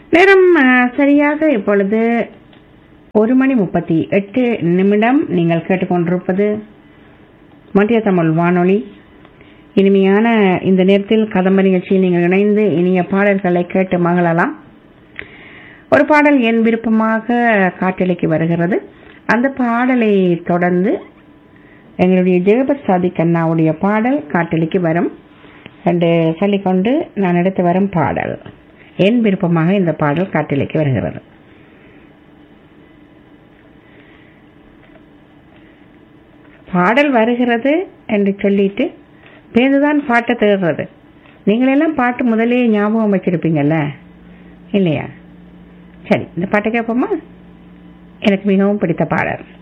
நேரம் அஹ், சரியாக இப்பொழுது ஒரு மணி முப்பத்தி எட்டு நிமிடம் நீங்கள் கேட்டுக்கொண்டிருப்பது மத்திய தமிழ் வானொலி இனிமையான இந்த நேரத்தில் கதம்ப நிகழ்ச்சியில் நீங்கள் இணைந்து இனிய பாடல்களை கேட்டு மகிழலாம் ஒரு பாடல் என் விருப்பமாக காட்டலைக்கு வருகிறது அந்த பாடலை தொடர்ந்து எங்களுடைய ஜெகபத் சாதிக் அண்ணாவுடைய பாடல் காட்டலிக்கு வரும் என்று சொல்லிக்கொண்டு நான் எடுத்து வரும் பாடல் என் விருப்பமாக இந்த பாடல் காட்டலிக்கு வருகிறது பாடல் வருகிறது என்று சொல்லிட்டு பேருந்துதான் பாட்டை தேடுறது நீங்களெல்லாம் பாட்டு முதலே ஞாபகம் வச்சிருப்பீங்கல்ல இல்லையா சரி இந்த பாட்டை கேட்போமா எனக்கு மிகவும் பிடித்த பாடல்